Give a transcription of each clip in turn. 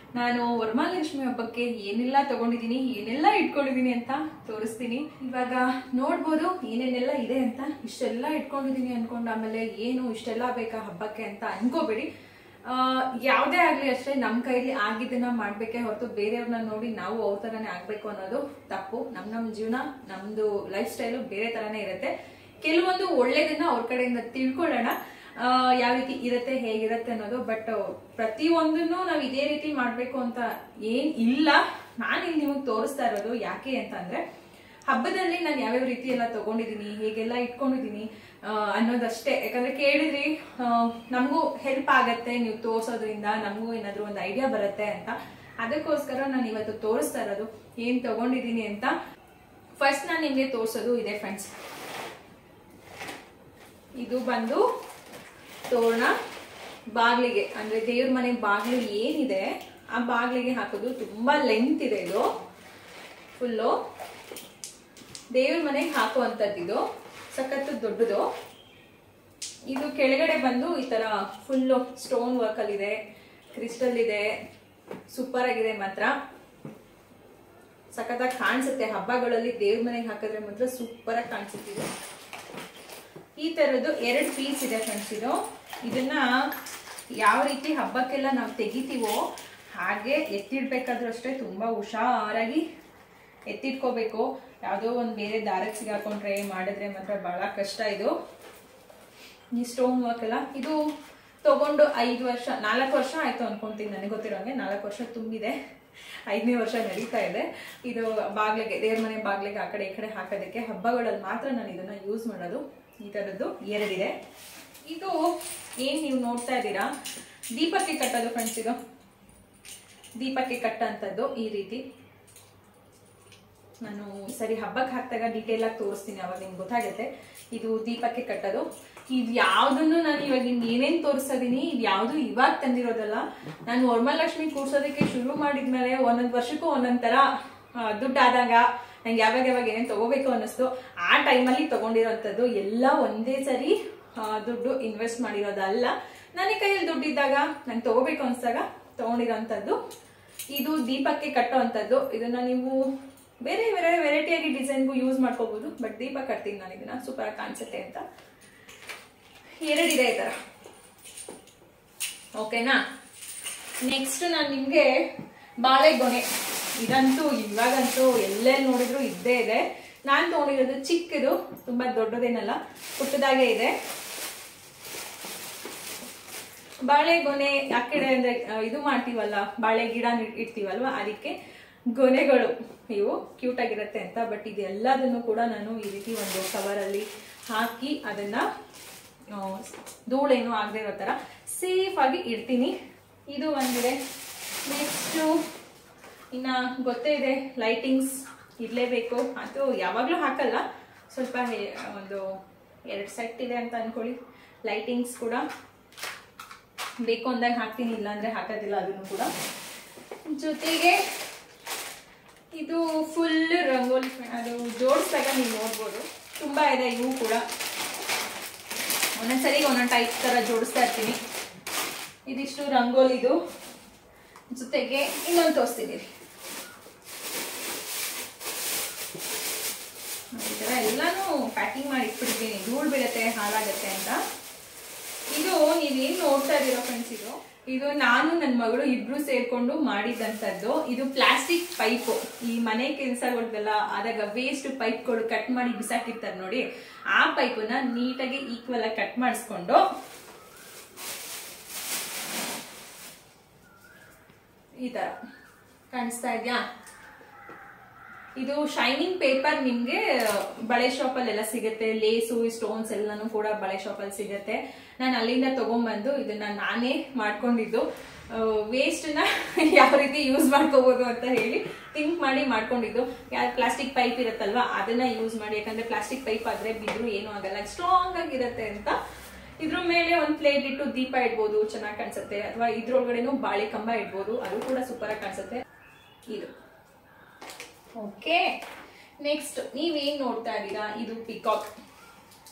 ನಾನು ವರಮಹಾಲಕ್ಷ್ಮಿ ಹಬ್ಬಕ್ಕೆ ಏನೆಲ್ಲ ತಗೊಂಡಿದ್ದೀನಿ ಏನೆಲ್ಲ ಇಟ್ಕೊಂಡಿದ್ದೀನಿ ಅಂತ ತೋರಿಸ್ತೀನಿ ಇವಾಗ ನೋಡ್ಬೋದು ಏನೇನೆಲ್ಲ ಇದೆ ಅಂತ ಇಷ್ಟೆಲ್ಲ ಇಟ್ಕೊಂಡಿದ್ದೀನಿ ಅನ್ಕೊಂಡು ಆಮೇಲೆ ಏನು ಇಷ್ಟೆಲ್ಲ ಬೇಕಾ ಹಬ್ಬಕ್ಕೆ ಅಂತ ಅನ್ಕೋಬೇಡಿ ಆ, ಯಾವುದೇ ಆಗ್ಲಿ ಅಷ್ಟೇ ನಮ್ಮ ಕೈಲಿ ಆಗಿದ್ದನ್ನ ಮಾಡ್ಬೇಕೇ ಹೊರತು ಬೇರೆಯವ್ರನ್ನ ನೋಡಿ ನಾವು ಅವ್ರ ತರನೇ ಆಗ್ಬೇಕು ಅನ್ನೋದು ತಪ್ಪು ನಮ್ ನಮ್ ಜೀವನ ನಮ್ದು ಲೈಫ್ ಸ್ಟೈಲು ಬೇರೆ ತರನೇ ಇರುತ್ತೆ ಕೆಲವೊಂದು ಒಳ್ಳೇದನ್ನ ಅವ್ರ ಕಡೆಯಿಂದ ತಿಳ್ಕೊಳ್ಳೋಣ ಆ, ಯಾವ ರೀತಿ ಇರುತ್ತೆ ಹೇಗಿರುತ್ತೆ ಅನ್ನೋದು ಬಟ್ ಪ್ರತಿಯೊಂದನ್ನು ನಾವು ಇದೇ ರೀತಿ ಮಾಡ್ಬೇಕು ಅಂತ ಏನ್ ಇಲ್ಲ ನಾನು ಇಲ್ಲಿ ನಿಮಗೆ ತೋರಿಸ್ತಾ ಇರೋದು ಯಾಕೆ ಅಂತ ಅಂದ್ರೆ ಹಬ್ಬದಲ್ಲಿ ನಾನು ಯಾವ್ಯಾವ ರೀತಿ ಎಲ್ಲ ತಗೊಂಡಿದ್ದೀನಿ ಹೇಗೆಲ್ಲ ಇಟ್ಕೊಂಡಿದ್ದೀನಿ ಆ, ಅನ್ನೋದಷ್ಟೇ ಯಾಕಂದ್ರೆ ಕೇಳಿದ್ರಿ ನಮಗೂ ಹೆಲ್ಪ್ ಆಗತ್ತೆ ನೀವು ತೋರ್ಸೋದ್ರಿಂದ ನಮಗೂ ಏನಾದ್ರೂ ಒಂದು ಐಡಿಯಾ ಬರುತ್ತೆ ಅಂತ ಅದಕ್ಕೋಸ್ಕರ ನಾನು ಇವತ್ತು ತೋರಿಸ್ತಾ ಇರೋದು ಏನ್ ತಗೊಂಡಿದ್ದೀನಿ ಅಂತ ಫಸ್ಟ್ ನಾನು ನಿಮ್ಗೆ ತೋರ್ಸೋದು ಇದೆ ಫ್ರೆಂಡ್ಸ್ ಇದು ಬಂದು ತೋರಣ ಬಾಗ್ಲಿಗೆ ಅಂದ್ರೆ ದೇವ್ರ ಮನೆ ಬಾಗ್ಲು ಏನಿದೆ ಆ ಬಾಗ್ಲಿಗೆ ಹಾಕೋದು ತುಂಬಾ ಲೆಂತ್ ಇದೆ ಇದು ಫುಲ್ಲು ದೇವ್ರ ಮನೆಗೆ ಹಾಕುವಂಥದ್ದು ಇದು ಸಖತ್ತು ದೊಡ್ಡದು ಇದು ಕೆಳಗಡೆ ಬಂದು ಈ ತರ ಫುಲ್ಲು ಸ್ಟೋನ್ ವರ್ಕ್ ಅಲ್ಲಿ ಇದೆ ಕ್ರಿಸ್ಟಲ್ ಇದೆ ಸೂಪರ್ ಆಗಿದೆ ಮಾತ್ರ ಸಖತ್ತಾಗಿ ಕಾಣಿಸುತ್ತೆ ಹಬ್ಬಗಳಲ್ಲಿ ದೇವ್ರ ಮನೆಗೆ ಹಾಕಿದ್ರೆ ಮಾತ್ರ ಸೂಪರ್ ಆಗಿ ಕಾಣಿಸುತ್ತೆ ಇದು ಈ ತರದ್ದು ಎರಡು ಪೀಸ್ ಇದೆ ಫ್ರೆಂಡ್ಸ್ ಇದು ಇದನ್ನ ಯಾವ ರೀತಿ ಹಬ್ಬಕ್ಕೆಲ್ಲ ನಾವು ತೆಗಿತೀವೋ ಹಾಗೆ ಎತ್ತಿಡ್ಬೇಕಾದ್ರೂ ಅಷ್ಟೇ ತುಂಬಾ ಹುಷಾರಾಗಿ ಎತ್ತಿಟ್ಕೋಬೇಕು ಯಾವುದೋ ಒಂದು ಬೇರೆ ದಾರಕ್ಕೆ ಸಿಗಾಕೊಂಡ್ರೆ ಮಾಡಿದ್ರೆ ಮಾತ್ರ ಬಹಳ ಕಷ್ಟ ಇದು ಈ ಸ್ಟೋನ್ ವರ್ಕ್ ಎಲ್ಲ ಇದು ತಗೊಂಡು ಐದು ವರ್ಷ ನಾಲ್ಕು ವರ್ಷ ಆಯ್ತು ಅನ್ಕೊಂತೀನಿ ನನಗೆ ಗೊತ್ತಿರೋಂಗೆ ನಾಲ್ಕು ವರ್ಷ ತುಂಬಿದೆ ಐದನೇ ವರ್ಷ ನಡೀತಾ ಇದೆ ಇದು ಬಾಗ್ಲಿಗೆ ದೇವ್ರ ಮನೆ ಬಾಗ್ಲಿಗೆ ಆ ಕಡೆ ಈ ಕಡೆ ಹಾಕೋದಕ್ಕೆ ಹಬ್ಬಗಳಲ್ಲಿ ಮಾತ್ರ ನಾನು ಇದನ್ನ ಯೂಸ್ ಮಾಡೋದು ಈ ಥರದ್ದು ಎರಡಿದೆ ಇದು ಏನ್ ನೀವು ನೋಡ್ತಾ ಇದ್ದೀರಾ ದೀಪಕ್ಕೆ ಕಟ್ಟೋದು ಫ್ರೆಂಡ್ಸ್ ಇದು ದೀಪಕ್ಕೆ ಕಟ್ಟಂಥದ್ದು ಈ ರೀತಿ ನಾನು ಸರಿ ಹಬ್ಬಕ್ಕೆ ಹಾಕಿದಾಗ ಡೀಟೇಲ್ ಆಗಿ ತೋರಿಸ್ತೀನಿ ಅವಾಗ ನಿಮ್ಗೆ ಗೊತ್ತಾಗುತ್ತೆ ಇದು ದೀಪಕ್ಕೆ ಕಟ್ಟೋದು ಇದು ಯಾವ್ದನ್ನು ನಾನು ಇವಾಗ ಇನ್ ಏನೇನ್ ತೋರಿಸ್ತಿದೀನಿ ಇದು ಯಾವ್ದು ಇವಾಗ ತಂದಿರೋದಲ್ಲ ನಾನು ವರಮಹಾಲಕ್ಷ್ಮಿ ಕೂರ್ಸೋದಕ್ಕೆ ಶುರು ಮಾಡಿದ್ಮೇಲೆ ಒಂದೊಂದ್ ವರ್ಷಕ್ಕೂ ಒಂದೊಂದ್ ತರ ಆ, ದುಡ್ಡು ಆದಾಗ ನಂಗೆ ಯಾವಾಗ ಯಾವಾಗ ಏನೇನ್ ತಗೋಬೇಕು ಅನ್ನಿಸ್ತು ಆ ಟೈಮಲ್ಲಿ ತಗೊಂಡಿರೋಂಥದ್ದು ಎಲ್ಲ ಒಂದೇ ಸರಿ ಆ, ದುಡ್ಡು ಇನ್ವೆಸ್ಟ್ ಮಾಡಿರೋದಲ್ಲ ನನಗೆ ಕೈಯಲ್ಲಿ ದುಡ್ಡಿದ್ದಾಗ ನಂಗೆ ತಗೋಬೇಕು ಅನ್ಸ್ದಾಗ ತಗೊಂಡಿರೋಂಥದ್ದು ಇದು ದೀಪಕ್ಕೆ ಕಟ್ಟೋವಂಥದ್ದು ಇದನ್ನ ನೀವು ಬೇರೆ ಬೇರೆ ವೆರೈಟಿಯಾಗಿ ಡಿಸೈನ್ಗೂ ಯೂಸ್ ಮಾಡ್ಕೋಬಹುದು ಬಟ್ ದೀಪ ಕಟ್ತೀನಿ ನಾನು ಇದನ್ನ ಸೂಪರ್ ಆಗಿ ಕಾಣಿಸುತ್ತೆ ಅಂತ ಎರಡಿದೆ ಈ ತರ ಓಕೆನಾ ನೆಕ್ಸ್ಟ್ ನಾನು ನಿಮ್ಗೆ ಬಾಳೆಗೊನೆ ಇದಂತೂ ಇವಾಗಂತೂ ಎಲ್ಲೇ ನೋಡಿದ್ರು ಇದ್ದೇ ಇದೆ ನಾನು ತಗೊಂಡಿರೋದು ಚಿಕ್ಕದು ತುಂಬಾ ದೊಡ್ಡದೇನಲ್ಲ ಪುಟ್ಟದಾಗೆ ಇದೆ ಬಾಳೆಗೊನೆ ಯಾಕೆಡೆ ಅಂದ್ರೆ ಆ, ಇದು ಮಾಡ್ತೀವಲ್ಲ ಬಾಳೆ ಗಿಡ ನಿ- ಇಡ್ತೀವಲ್ವಾ ಅದಕ್ಕೆ ಗೊನೆಗಳು ಇವು ಕ್ಯೂಟ್ ಆಗಿರುತ್ತೆ ಅಂತ ಬಟ್ ಇದೆಲ್ಲದನ್ನು ಕೂಡ ನಾನು ಈ ರೀತಿ ಒಂದು ಕವರ್ ಅಲ್ಲಿ ಹಾಕಿ ಅದನ್ನ ಆ, ಧೂಳೇನು ಆಗದೆ ಇರೋ ತರ ಸೇಫ್ ಆಗಿ ಇಡ್ತೀನಿ ಇದು ಒಂದಿದೆ ನೆಕ್ಸ್ಟು ಇನ್ನ ಗೊತ್ತೇ ಇದೆ ಲೈಟಿಂಗ್ಸ್ ಇರಲೇಬೇಕು ಅದು ಯಾವಾಗಲೂ ಹಾಕಲ್ಲ ಸ್ವಲ್ಪ ಹೆ- ಒಂದು ಎರಡು ಸೆಟ್ ಇದೆ ಅಂತ ಅನ್ಕೊಳ್ಳಿ ಲೈಟಿಂಗ್ಸ್ ಕೂಡ ಬೇಕು ಅಂದಾಗ ಹಾಕ್ತೀನಿ ಇಲ್ಲ ಅಂದ್ರೆ ಹಾಕೋದಿಲ್ಲ ಅದನ್ನು ಕೂಡ ಜೊತೆಗೆ ಇದು ಫುಲ್ ರಂಗೋಲಿ ಅದು ಜೋಡಿಸಿದಾಗ ನೀವು ನೋಡ್ಬೋದು ತುಂಬಾ ಇದೆ ಇವು ಕೂಡ ಒಂದೊಂದ್ಸರಿ ಒಂದೊಂದು ಟೈಪ್ ತರ ಜೋಡಿಸ್ತಾ ಇರ್ತೀನಿ ಇದಿಷ್ಟು ರಂಗೋಲಿದು ಜೊತೆಗೆ ಇನ್ನೊಂದು ತೋರಿಸ್ತೀನಿ ರೀ. ಈ ಥರ ಎಲ್ಲಾನು ಪ್ಯಾಕಿಂಗ್ ಮಾಡಿ ಇಟ್ಬಿಡ್ತೀನಿ ಧೂಳು ಬೀಳತ್ತೆ ಹಾಳಾಗತ್ತೆ ಅಂತ ಇದು ನೀವೇನ್ ನೋಡ್ತಾ ಇದೀರೋ ಫ್ರೆಂಡ್ಸ್ ಇದು ಇದು ನಾನು ನನ್ನ ಮಗಳು ಇಬ್ರು ಸೇರ್ಕೊಂಡು ಮಾಡಿದಂತದ್ದು ಇದು ಪ್ಲಾಸ್ಟಿಕ್ ಪೈಪ್ ಈ ಮನೆ ಕೆಲಸಗಳ್ದೆಲ್ಲ ಆದಾಗ ವೇಸ್ಟ್ ಪೈಪ್ಗಳು ಕಟ್ ಮಾಡಿ ಬಿಸಾಕಿರ್ತಾರೆ ನೋಡಿ ಆ ಪೈಪನ್ನ ನೀಟಾಗಿ ಈಕ್ವಲ್ ಆಗಿ ಕಟ್ ಮಾಡಿಸ್ಕೊಂಡು ಈ ತರ ಕಾಣಿಸ್ತಾ ಇದ್ಯಾ ಇದು ಶೈನಿಂಗ್ ಪೇಪರ್ ನಿಮ್ಗೆ ಬಳೆ ಶಾಪ್ ಅಲ್ಲೆಲ್ಲ ಸಿಗುತ್ತೆ ಲೇಸು ಸ್ಟೋನ್ಸ್ ಎಲ್ಲಾನು ಕೂಡ ಬಳೆ ಶಾಪ್ ಅಲ್ಲಿ ಸಿಗುತ್ತೆ ನಾನು ಅಲ್ಲಿಂದ ತಗೊಂಡ್ಬಂದು ಇದನ್ನ ನಾನೇ ಮಾಡ್ಕೊಂಡಿದ್ದು ವೇಸ್ಟ್ ನ ಯಾವ ರೀತಿ ಯೂಸ್ ಮಾಡ್ಕೋಬಹುದು ಅಂತ ಹೇಳಿ ಥಿಂಕ್ ಮಾಡಿ ಮಾಡ್ಕೊಂಡಿದ್ದು ಯಾರು ಪ್ಲಾಸ್ಟಿಕ್ ಪೈಪ್ ಇರುತ್ತಲ್ವಾ ಅದನ್ನ ಯೂಸ್ ಮಾಡಿ ಯಾಕಂದ್ರೆ ಪ್ಲಾಸ್ಟಿಕ್ ಪೈಪ್ ಆದ್ರೆ ಬಿದ್ರು ಏನೂ ಆಗಲ್ಲ ಸ್ಟ್ರಾಂಗ್ ಆಗಿರುತ್ತೆ ಅಂತ ಇದ್ರ ಮೇಲೆ ಒಂದ್ ಪ್ಲೇಟ್ ಇಟ್ಟು ದೀಪ ಇಡ್ಬೋದು ಚೆನ್ನಾಗಿ ಕಾಣಿಸುತ್ತೆ ಅಥವಾ ಇದ್ರೊಳಗಡೆನೂ ಬಾಳೆ ಕಂಬ ಇಡ್ಬೋದು ಅದು ಕೂಡ ಸೂಪರ್ ಆಗಿ ಕಾಣಿಸುತ್ತೆ ಇದು ಓಕೆ ನೆಕ್ಸ್ಟ್ ನೀವೇನ್ ನೋಡ್ತಾ ಇದ್ದೀರಾ ಇದು ಪಿಕಾಕ್